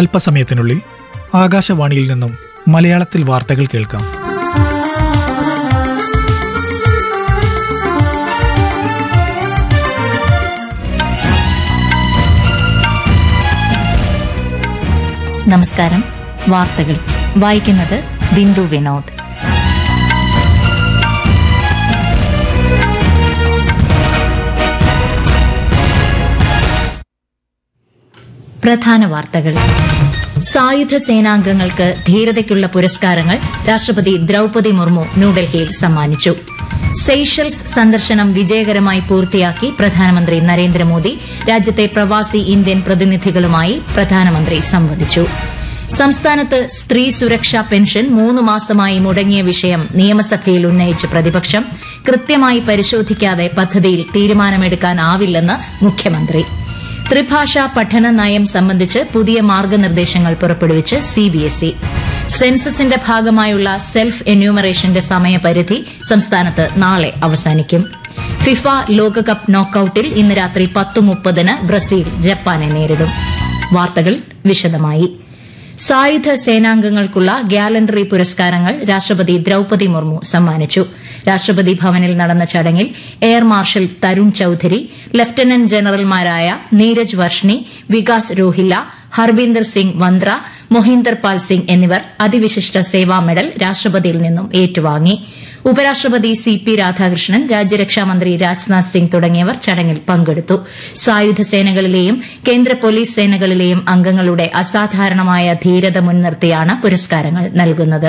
അല്പസമയത്തിനുള്ളിൽ ആകാശവാണിയിൽ നിന്നും മലയാളത്തിൽ വാർത്തകൾ കേൾക്കാം നമസ്കാരം വാർത്തകൾ വായിക്കുന്നത് ബിന്ദു വിനോദ് പ്രധാന വാർത്തകൾ സായുധ സേനാംഗങ്ങൾക്ക് ധീരതയ്ക്കുള്ള പുരസ്കാരങ്ങൾ രാഷ്ട്രപതി ദ്രൌപതി മുർമു ന്യൂഡൽഹിയിൽ സമ്മാനിച്ചു സെയ്ഷൽസ് സന്ദർശനം വിജയകരമായി പൂർത്തിയാക്കി പ്രധാനമന്ത്രി നരേന്ദ്രമോദി രാജ്യത്തെ പ്രവാസി ഇന്ത്യൻ പ്രതിനിധികളുമായി പ്രധാനമന്ത്രി സംവദിച്ചു സംസ്ഥാനത്ത് സ്ത്രീ സുരക്ഷാ പെൻഷൻ മൂന്ന് മാസമായി മുടങ്ങിയ വിഷയം നിയമസഭയിൽ ഉന്നയിച്ച് പ്രതിപക്ഷം കൃത്യമായി പരിശോധിക്കാതെ പദ്ധതിയിൽ തീരുമാനമെടുക്കാനാവില്ലെന്ന് മുഖ്യമന്ത്രി ത്രിഭാഷാ പഠന നയം സംബന്ധിച്ച് പുതിയ മാർഗനിർദ്ദേശങ്ങൾ പുറപ്പെടുവിച്ച് സിബിഎസ്ഇ സെൻസസിന്റെ ഭാഗമായുള്ള സെൽഫ് എന്യൂമറേഷന്റെ സമയപരിധി സംസ്ഥാനത്ത് നാളെ അവസാനിക്കും ഫിഫ ലോകകപ്പ് നോക്കൌട്ടിൽ ഇന്ന് രാത്രി പത്ത് മുപ്പതിന് ബ്രസീൽ ജപ്പാനെ നേരിടും വാർത്തകൾ വിശദമായി സായുധ സേനാംഗങ്ങൾക്കുള്ള ഗ്യാലണ്ടറി പുരസ്കാരങ്ങൾ രാഷ്ട്രപതി ദ്രൌപതി മുർമു സമ്മാനിച്ചു രാഷ്ട്രപതി ഭവനിൽ നടന്ന ചടങ്ങിൽ air marshal Tarun Chaudhari lieutenant ജനറൽമാരായ നീരജ് വർഷ്ണി വികാസ് രോഹില്ല ഹർബീന്ദർ സിംഗ് വന്ദ്ര മൊഹീന്ദർ പാൽ സിംഗ് എന്നിവർ അതിവിശിഷ്ട സേവാ മെഡൽ രാഷ്ട്രപതിയിൽ നിന്നും ഏറ്റുവാങ്ങി ഉപരാഷ്ട്രപതി സി പി രാധാകൃഷ്ണൻ രാജ്യരക്ഷാമന്ത്രി രാജ്നാഥ് സിംഗ് തുടങ്ങിയവർ ചടങ്ങിൽ പങ്കെടുത്തു സായുധ സേനകളിലെയും കേന്ദ്ര പോലീസ് സേനകളിലെയും അംഗങ്ങളുടെ അസാധാരണമായ ധീരത മുൻനിർത്തിയാണ് പുരസ്കാരങ്ങൾ നൽകുന്നത്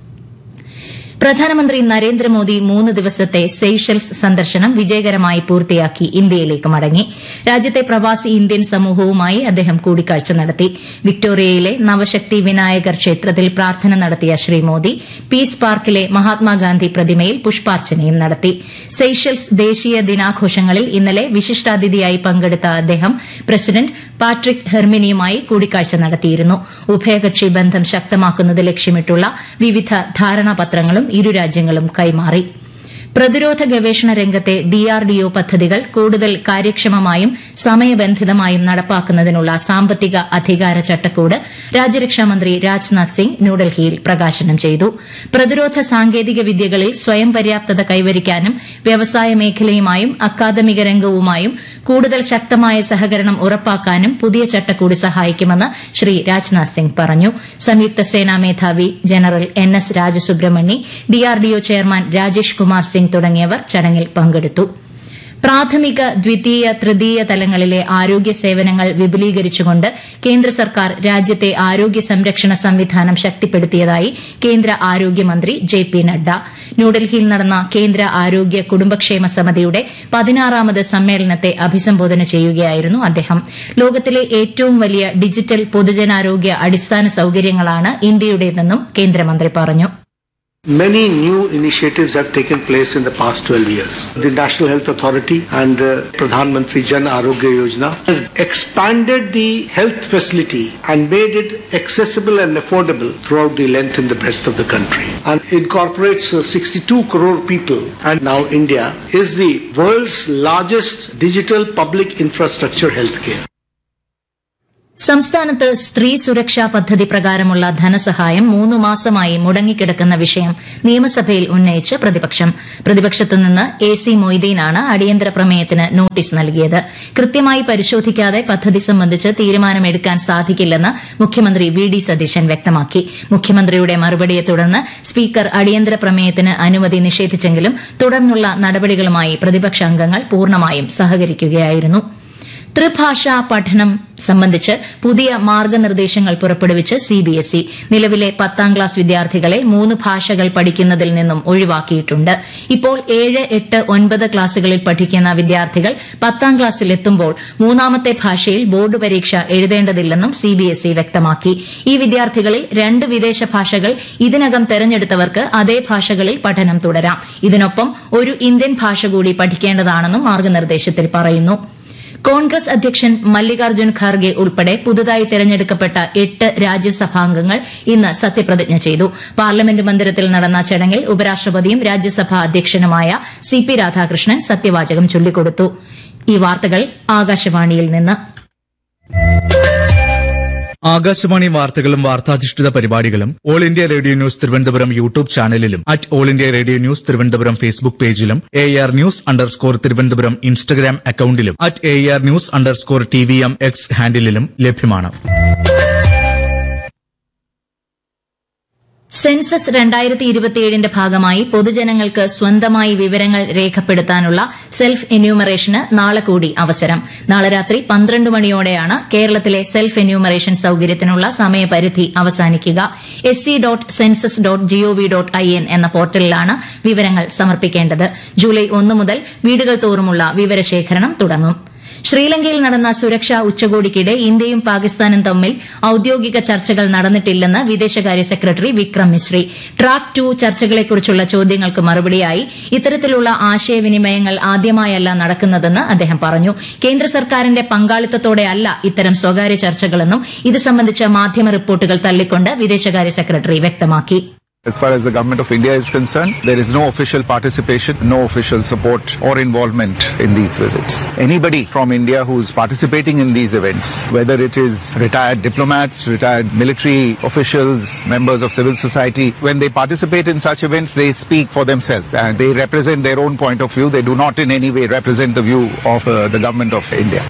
പ്രധാനമന്ത്രി നരേന്ദ്രമോദി മൂന്ന് ദിവസത്തെ സെയ്ഷൽസ് സന്ദർശനം വിജയകരമായി പൂർത്തിയാക്കി ഇന്ത്യയിലേക്ക് മടങ്ങി രാജ്യത്തെ പ്രവാസി ഇന്ത്യൻ സമൂഹവുമായി അദ്ദേഹം കൂടിക്കാഴ്ച നടത്തി വിക്ടോറിയയിലെ നവശക്തി വിനായകർ ക്ഷേത്രത്തിൽ പ്രാർത്ഥന നടത്തിയ ശ്രീ മോദി പീസ് പാർക്കിലെ മഹാത്മാഗാന്ധി പ്രതിമയിൽ പുഷ്പാർച്ചനയും നടത്തി സെയ്ഷൽസ് ദേശീയ ദിനാഘോഷങ്ങളിൽ ഇന്നലെ വിശിഷ്ടാതിഥിയായി പങ്കെടുത്ത അദ്ദേഹം പ്രസിഡന്റ് പാട്രിക് ഹെർമിനിയുമായി കൂടിക്കാഴ്ച നടത്തിയിരുന്നു ഉഭയകക്ഷി ബന്ധം ശക്തമാക്കുന്നത് ലക്ഷ്യമിട്ടുള്ള വിവിധ ധാരണാപത്രങ്ങളും ഇരു രാജ്യങ്ങളും കൈമാറി പ്രതിരോധ ഗവേഷണ രംഗത്തെ ഡിആർഡിഒ പദ്ധതികൾ കൂടുതൽ കാര്യക്ഷമമായും സമയബന്ധിതമായും നടപ്പാക്കുന്നതിനുള്ള സാമ്പത്തിക അധികാര ചട്ടക്കൂട് രാജ്യരക്ഷാമന്ത്രി രാജ്നാഥ് സിംഗ് ന്യൂഡൽഹിയിൽ പ്രകാശനം ചെയ്തു പ്രതിരോധ സാങ്കേതിക വിദ്യകളിൽ സ്വയം പര്യാപ്തത കൈവരിക്കാനും വ്യവസായ മേഖലയുമായും അക്കാദമിക രംഗവുമായും കൂടുതൽ ശക്തമായ സഹകരണം ഉറപ്പാക്കാനും പുതിയ ചട്ടക്കൂട് സഹായിക്കുമെന്ന് ശ്രീ രാജ്നാഥ് സിംഗ് പറഞ്ഞു സംയുക്ത സേനാ മേധാവി general N S Rajasubramani DRDO chairman Rajesh Kumar Singh തുടങ്ങിയവർ ചടങ്ങിൽ പങ്കെടുത്തു പ്രാഥമിക ദ്വിതീയ തൃതീയ തലങ്ങളിലെ ആരോഗ്യ സേവനങ്ങൾ വിപുലീകരിച്ചുകൊണ്ട് കേന്ദ്ര സർക്കാർ രാജ്യത്തെ ആരോഗ്യ സംരക്ഷണ സംവിധാനം ശക്തിപ്പെടുത്തിയതായി കേന്ദ്ര ആരോഗ്യമന്ത്രി ജെ പി നഡ്ഡ ന്യൂഡൽഹിയിൽ നടന്ന കേന്ദ്ര ആരോഗ്യ കുടുംബക്ഷേമ സമിതിയുടെ പതിനാറാമത് സമ്മേളനത്തെ അഭിസംബോധന ചെയ്യുകയായിരുന്നു അദ്ദേഹം ലോകത്തിലെ ഏറ്റവും വലിയ ഡിജിറ്റൽ പൊതുജനാരോഗ്യ അടിസ്ഥാന സൌകര്യങ്ങളാണ് ഇന്ത്യയുടേതെന്നും കേന്ദ്രമന്ത്രി പറഞ്ഞു Many new initiatives have taken place in the past 12 years. The National Health Authority and uh, Pradhan Mantri Jan Arogya Yojana has expanded the health facility and made it accessible and affordable throughout the length and the breadth of the country. And incorporates uh, 62 crore people. And now India is the world's largest digital public infrastructure healthcare. സംസ്ഥാനത്ത് സ്ത്രീ സുരക്ഷാ പദ്ധതി പ്രകാരമുള്ള ധനസഹായം മൂന്ന് മാസമായി മുടങ്ങിക്കിടക്കുന്ന വിഷയം നിയമസഭയിൽ ഉന്നയിച്ച് പ്രതിപക്ഷം പ്രതിപക്ഷത്തു നിന്ന് എ സി മൊയ്തീനാണ് അടിയന്തര പ്രമേയത്തിന് നോട്ടീസ് നൽകിയത് കൃത്യമായി പരിശോധിക്കാതെ പദ്ധതി സംബന്ധിച്ച് തീരുമാനമെടുക്കാൻ സാധിക്കില്ലെന്ന് മുഖ്യമന്ത്രി വി ഡി സതീശൻ വ്യക്തമാക്കി മുഖ്യമന്ത്രിയുടെ മറുപടിയെ തുടർന്ന് സ്പീക്കർ അടിയന്തര പ്രമേയത്തിന് അനുമതി നിഷേധിച്ചെങ്കിലും തുടർന്നുള്ള നടപടികളുമായി പ്രതിപക്ഷ അംഗങ്ങൾ പൂർണ്ണമായും സഹകരിക്കുകയായിരുന്നു ത്രിഭാഷാ പഠനം സംബന്ധിച്ച് പുതിയ മാർഗനിർദ്ദേശങ്ങൾ പുറപ്പെടുവിച്ച് സിബിഎസ്ഇ നിലവിലെ പത്താം ക്ലാസ് വിദ്യാർത്ഥികളെ മൂന്ന് ഭാഷകൾ പഠിക്കുന്നതിൽ നിന്നും ഒഴിവാക്കിയിട്ടുണ്ട് ഇപ്പോൾ ഏഴ് എട്ട് ഒൻപത് ക്ലാസുകളിൽ പഠിക്കുന്ന വിദ്യാർത്ഥികൾ പത്താം ക്ലാസ്സിൽ എത്തുമ്പോൾ മൂന്നാമത്തെ ഭാഷയിൽ ബോർഡ് പരീക്ഷ എഴുതേണ്ടതില്ലെന്നും സിബിഎസ്ഇ വ്യക്തമാക്കി ഈ വിദ്യാർത്ഥികളിൽ രണ്ട് വിദേശ ഭാഷകൾ ഇതിനകം തെരഞ്ഞെടുത്തവർക്ക് അതേ ഭാഷകളിൽ പഠനം തുടരാം ഇതിനൊപ്പം ഒരു ഇന്ത്യൻ ഭാഷ കൂടി പഠിക്കേണ്ടതാണെന്നും മാർഗനിർദ്ദേശത്തിൽ പറയുന്നു കോൺഗ്രസ് അധ്യക്ഷൻ മല്ലികാർജ്ജുൻ ഖാർഗെ ഉൾപ്പെടെ പുതുതായി തെരഞ്ഞെടുക്കപ്പെട്ട എട്ട് രാജ്യസഭാംഗങ്ങൾ ഇന്ന് സത്യപ്രതിജ്ഞ ചെയ്തു പാർലമെന്റ് മന്ദിരത്തിൽ നടന്ന ചടങ്ങിൽ ഉപരാഷ്ട്രപതിയും രാജ്യസഭാ അധ്യക്ഷനുമായ സി പി രാധാകൃഷ്ണൻ സത്യവാചകം ചൊല്ലിക്കൊടുത്തു ഈ വാർത്തകൾ ആകാശവാണിയിൽ നിന്ന് ആകാശവാണി വാർത്തകളും വാർത്താധിഷ്ഠിത പരിപാടികളും All India Radio News Thiruvananthapuram YouTube ചാനലിലും at All India Radio News Thiruvananthapuram Facebook പേജിലും A R news underscore Thiruvananthapuram Instagram അക്കൌണ്ടിലും at A R news underscore T V M X ഹാൻഡിലും ലഭ്യമാണ് സെൻസസ് രണ്ടായിരത്തി ഇരുപത്തിയേഴിന്റെ ഭാഗമായി പൊതുജനങ്ങൾക്ക് സ്വന്തമായി വിവരങ്ങൾ രേഖപ്പെടുത്താനുള്ള സെൽഫ് എന്യൂമറേഷന് നാളെ കൂടി അവസരം നാളെ രാത്രി പന്ത്രണ്ട് മണിയോടെയാണ് കേരളത്തിലെ സെൽഫ് എന്യൂമറേഷൻ സൌകര്യത്തിനുള്ള സമയപരിധി അവസാനിക്കുക S C dot census dot G O V dot I N എന്ന പോർട്ടലിലാണ് വിവരങ്ങൾ സമർപ്പിക്കേണ്ടത് ജൂലൈ ഒന്ന് മുതൽ വീടുകൾ തോറുമുള്ള വിവരശേഖരണം തുടങ്ങും ശ്രീലങ്കയിൽ നടന്ന സുരക്ഷാ ഉച്ചകോടിക്കിടെ ഇന്ത്യയും പാകിസ്ഥാനും തമ്മിൽ ഔദ്യോഗിക ചർച്ചകൾ നടന്നിട്ടില്ലെന്ന് വിദേശകാര്യ secretary Vikram Misri track two ചർച്ചകളെക്കുറിച്ചുള്ള ചോദ്യങ്ങൾക്ക് മറുപടിയായി ഇത്തരത്തിലുള്ള ആശയവിനിമയങ്ങൾ ആദ്യമായല്ല നടക്കുന്നതെന്ന് അദ്ദേഹം പറഞ്ഞു കേന്ദ്ര സർക്കാരിന്റെ പങ്കാളിത്തത്തോടെയല്ല ഇത്തരം സ്വകാര്യ ചർച്ചകളെന്നും ഇത് സംബന്ധിച്ച മാധ്യമ റിപ്പോർട്ടുകൾ തള്ളിക്കൊണ്ട് വിദേശകാര്യ സെക്രട്ടറി വ്യക്തമാക്കി As far as the government of India is concerned, there is no official participation, no official support or involvement in these visits. Anybody from India who's participating in these events, whether it is retired diplomats, retired military officials, members of civil society, when they participate in such events, they speak for themselves and they represent their own point of view. They do not in any way represent the view of uh, the government of India.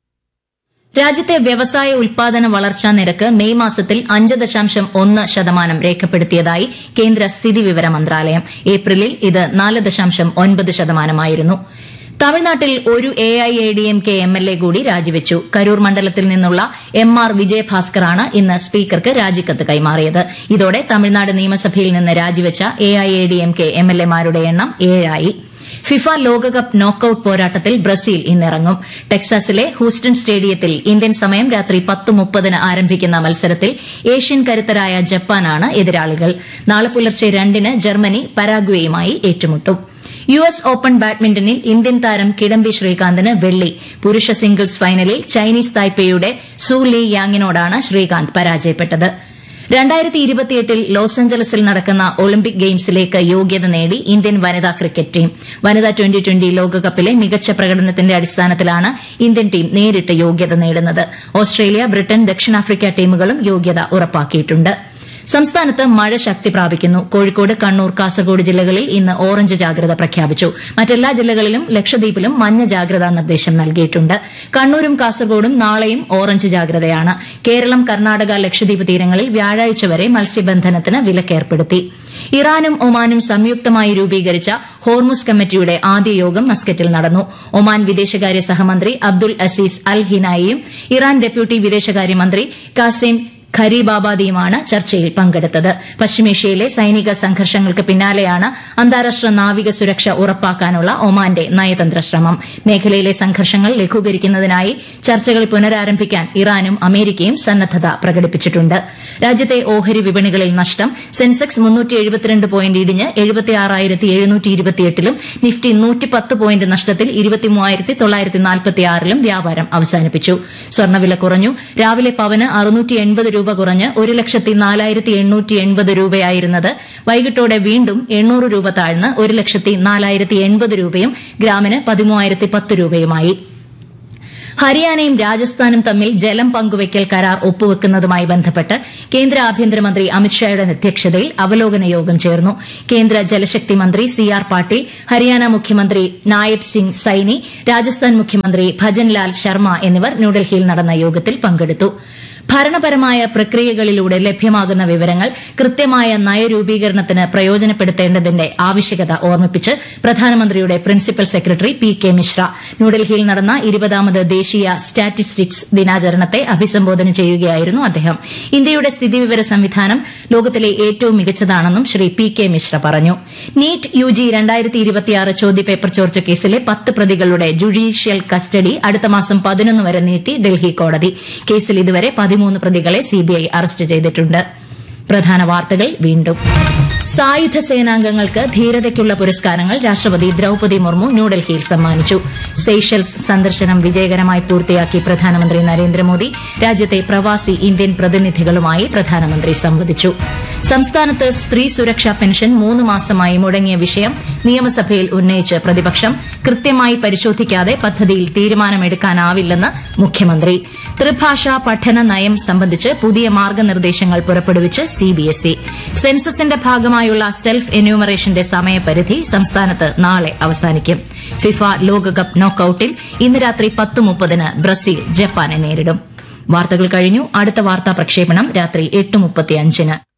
രാജ്യത്തെ വ്യവസായ ഉൽപാദന വളർച്ചാ നിരക്ക് May മാസത്തിൽ അഞ്ച് ദശാംശം ഒന്ന് ശതമാനം രേഖപ്പെടുത്തിയതായി കേന്ദ്ര സ്ഥിതിവിവര മന്ത്രാലയം ഏപ്രിലിൽ ഇത് നാല് ദശാംശം ഒൻപത് ശതമാനമായിരുന്നു തമിഴ്നാട്ടിൽ ഒരു A I A D M K M L A കൂടി രാജിവെച്ചു കരൂർ മണ്ഡലത്തിൽ നിന്നുള്ള എം ആർ വിജയഭാസ്കറാണ് ഇന്ന് സ്പീക്കർക്ക് രാജിക്കത്ത് കൈമാറിയത് ഇതോടെ തമിഴ്നാട് നിയമസഭയിൽ നിന്ന് രാജിവെച്ച A I A D M K M L എമാരുടെ എണ്ണം ഏഴായി ഫിഫ ലോകകപ്പ് നോക്കൌട്ട് പോരാട്ടത്തിൽ ബ്രസീൽ ഇന്നിറങ്ങും ടെക്സാസിലെ ഹൂസ്റ്റൺ സ്റ്റേഡിയത്തിൽ ഇന്ത്യൻ സമയം രാത്രി പത്ത് മുപ്പതിന് ആരംഭിക്കുന്ന മത്സരത്തിൽ ഏഷ്യൻ കരുത്തരായ ജപ്പാനാണ് എതിരാളികൾ നാളെ പുലർച്ചെ രണ്ടിന് ജർമ്മനി പരാഗ്വേയുമായി ഏറ്റുമുട്ടും യു എസ് ഓപ്പൺ ബാഡ്മിന്റണിൽ ഇന്ത്യൻ താരം കിഡംബി ശ്രീകാന്തിന് വെള്ളി പുരുഷ സിംഗിൾസ് ഫൈനലിൽ ചൈനീസ് തായ്പേയുടെ സു ലീ യാങ്ങിനോടാണ് ശ്രീകാന്ത് പരാജയപ്പെട്ടത് രണ്ടായിരത്തി ഇരുപത്തിയെട്ടിൽ ലോസ് ഏഞ്ചലസിൽ നടക്കുന്ന ഒളിമ്പിക് ഗെയിംസിലേക്ക് യോഗ്യത നേടി ഇന്ത്യൻ വനിതാ ക്രിക്കറ്റ് ടീം വനിതാ ട്വന്റി ട്വന്റി ലോകകപ്പിലെ മികച്ച പ്രകടനത്തിന്റെ അടിസ്ഥാനത്തിലാണ് ഇന്ത്യൻ ടീം നേരിട്ട് യോഗ്യത നേടുന്നത് ഓസ്ട്രേലിയ ബ്രിട്ടൻ ദക്ഷിണാഫ്രിക്ക ടീമുകളും യോഗ്യത ഉറപ്പാക്കിയിട്ടുണ്ട് സംസ്ഥാനത്ത് മഴ ശക്തി പ്രാപിക്കുന്നു കോഴിക്കോട് കണ്ണൂർ കാസർഗോഡ് ജില്ലകളിൽ ഇന്ന് ഓറഞ്ച് ജാഗ്രത പ്രഖ്യാപിച്ചു മറ്റെല്ലാ ജില്ലകളിലും ലക്ഷദ്വീപിലും മഞ്ഞ ജാഗ്രതാ നിർദ്ദേശം നൽകിയിട്ടുണ്ട് കണ്ണൂരും കാസർഗോഡും നാളെയും ഓറഞ്ച് ജാഗ്രതയാണ് കേരളം കർണാടക ലക്ഷദ്വീപ് തീരങ്ങളിൽ വ്യാഴാഴ്ച വരെ മത്സ്യബന്ധനത്തിന് വിലക്കേർപ്പെടുത്തി ഇറാനും ഒമാനും സംയുക്തമായി രൂപീകരിച്ച ഹോർമുസ് കമ്മിറ്റിയുടെ ആദ്യ യോഗം മസ്കറ്റിൽ നടന്നു ഒമാൻ വിദേശകാര്യ സഹമന്ത്രി അബ്ദുൾ അസീസ് അൽ ഹിനായിയും ഇറാൻ ഡെപ്യൂട്ടി വിദേശകാര്യമന്ത്രി കാസിം ഖരീബാബാദിയുമാണ് ചർച്ചയിൽ പങ്കെടുത്തത് പശ്ചിമേഷ്യയിലെ സൈനിക സംഘർഷങ്ങൾക്ക് പിന്നാലെയാണ് അന്താരാഷ്ട്ര നാവിക സുരക്ഷ ഉറപ്പാക്കാനുള്ള ഒമാന്റെ നയതന്ത്ര ശ്രമം മേഖലയിലെ സംഘർഷങ്ങൾ ലഘൂകരിക്കുന്നതിനായി ചർച്ചകൾ പുനരാരംഭിക്കാൻ ഇറാനും അമേരിക്കയും സന്നദ്ധത പ്രകടിപ്പിച്ചിട്ടുണ്ട് രാജ്യത്തെ ഓഹരി വിപണികളിൽ നഷ്ടം സെൻസെക്സ് മുന്നൂറ്റി എഴുപത്തിരണ്ട് പോയിന്റ് ഇടിഞ്ഞ് എഴുപത്തിയാറായിരത്തി എഴുന്നൂറ്റി ഇരുപത്തിയെട്ടിലും നിഫ്റ്റി നൂറ്റിപ്പത്ത് പോയിന്റ് നഷ്ടത്തിൽ ഇരുപത്തിമൂവായിരത്തി തൊള്ളായിരത്തി നാൽപ്പത്തിയാറിലും വ്യാപാരം അവസാനിപ്പിച്ചു സ്വർണ്ണവില കുറഞ്ഞു രാവിലെ പവന് അറുന്നൂറ്റി എൺപത് രൂപ കുറഞ്ഞ് ഒരു ലക്ഷത്തി നാലായിരത്തി എണ്ണൂറ്റി എൺപത് രൂപയായിരുന്നത് വൈകിട്ടോടെ വീണ്ടും എണ്ണൂറ് രൂപ താഴ്ന്ന് ഒരു ലക്ഷത്തി നാലായിരത്തി എൺപത് രൂപയും ഗ്രാമിന് പതിമൂവായിരത്തി പത്ത് രൂപയുമായി ഹരിയാനയും രാജസ്ഥാനും തമ്മിൽ ജലം പങ്കുവയ്ക്കൽ കരാർ ഒപ്പുവെക്കുന്നതുമായി ബന്ധപ്പെട്ട് കേന്ദ്ര ആഭ്യന്തരമന്ത്രി അമിത്ഷായുടെ അധ്യക്ഷതയിൽ അവലോകന യോഗം ചേർന്നു കേന്ദ്ര ജലശക്തി മന്ത്രി സി ആർ പാട്ടീൽ ഹരിയാന മുഖ്യമന്ത്രി നായബ് സിംഗ് സൈനി രാജസ്ഥാൻ മുഖ്യമന്ത്രി ഭജൻലാൽ ശർമ്മ എന്നിവർ ന്യൂഡൽഹിയിൽ നടന്ന യോഗത്തിൽ പങ്കെടുത്തു ഭരണപരമായ പ്രക്രിയകളിലൂടെ ലഭ്യമാകുന്ന വിവരങ്ങൾ കൃത്യമായ നയരൂപീകരണത്തിന് പ്രയോജനപ്പെടുത്തേണ്ടതിന്റെ ആവശ്യകത ഓർമ്മിപ്പിച്ച് പ്രധാനമന്ത്രിയുടെ principal secretary P K Mishra ന്യൂഡൽഹിയിൽ നടന്ന ഇരുപതാമത് ദേശീയ സ്റ്റാറ്റിസ്റ്റിക്സ് ദിനാചരണത്തെ അഭിസംബോധന ചെയ്യുകയായിരുന്നു അദ്ദേഹം ഇന്ത്യയുടെ സ്ഥിതിവിവര സംവിധാനം ലോകത്തിലെ ഏറ്റവും മികച്ചതാണെന്നും ശ്രീ പി കെ മിശ്ര പറഞ്ഞു നീറ്റ് യു ജി രണ്ടായിരത്തി ഇരുപത്തിയാറ് ചോദ്യപേപ്പർ ചോർച്ച കേസിലെ പത്ത് പ്രതികളുടെ ജുഡീഷ്യൽ കസ്റ്റഡി അടുത്ത മാസം പതിനൊന്ന് വരെ നീട്ടി ഡൽഹി കോടതി കേസിൽ ഇതുവരെ പതിമൂന്ന് പ്രതികളെ സിബിഐ അറസ്റ്റ് ചെയ്തിട്ടുണ്ട് പ്രധാന വാർത്തകൾ വീണ്ടും സായുധ സേനാംഗങ്ങൾക്ക് ധീരതയ്ക്കുള്ള പുരസ്കാരങ്ങൾ രാഷ്ട്രപതി ദ്രൌപതി മുർമു ന്യൂഡൽഹിയിൽ സമ്മാനിച്ചു സെയ്ഷൽസ് സന്ദർശനം വിജയകരമായി പൂർത്തിയാക്കി പ്രധാനമന്ത്രി നരേന്ദ്രമോദി രാജ്യത്തെ പ്രവാസി ഇന്ത്യൻ പ്രതിനിധികളുമായി പ്രധാനമന്ത്രി സംവദിച്ചു സംസ്ഥാനത്ത് സ്ത്രീ സുരക്ഷാ പെൻഷൻ മൂന്ന് മാസമായി മുടങ്ങിയ വിഷയം നിയമസഭയിൽ ഉന്നയിച്ച് പ്രതിപക്ഷം കൃത്യമായി പരിശോധിക്കാതെ പദ്ധതിയിൽ തീരുമാനമെടുക്കാനാവില്ലെന്ന് മുഖ്യമന്ത്രി ത്രിഭാഷാ പഠന നയം സംബന്ധിച്ച് പുതിയ മാർഗനിർദ്ദേശങ്ങൾ പുറപ്പെടുവിച്ച് സിബിഎസ്ഇ സെൻസസിന്റെ ഭാഗമായുള്ള സെൽഫ് എന്യൂമറേഷന്റെ സമയപരിധി സംസ്ഥാനത്ത് നാളെ അവസാനിക്കും ഫിഫ ലോകകപ്പ് നോക്കൌട്ടിൽ ഇന്ന് രാത്രി പത്ത് മുപ്പതിന് ബ്രസീൽ ജപ്പാനെ നേരിടും വാർത്തകൾ കഴിഞ്ഞു അടുത്ത വാർത്താ പ്രക്ഷേപണം രാത്രി എട്ട് മുപ്പത്തിയഞ്ചിന്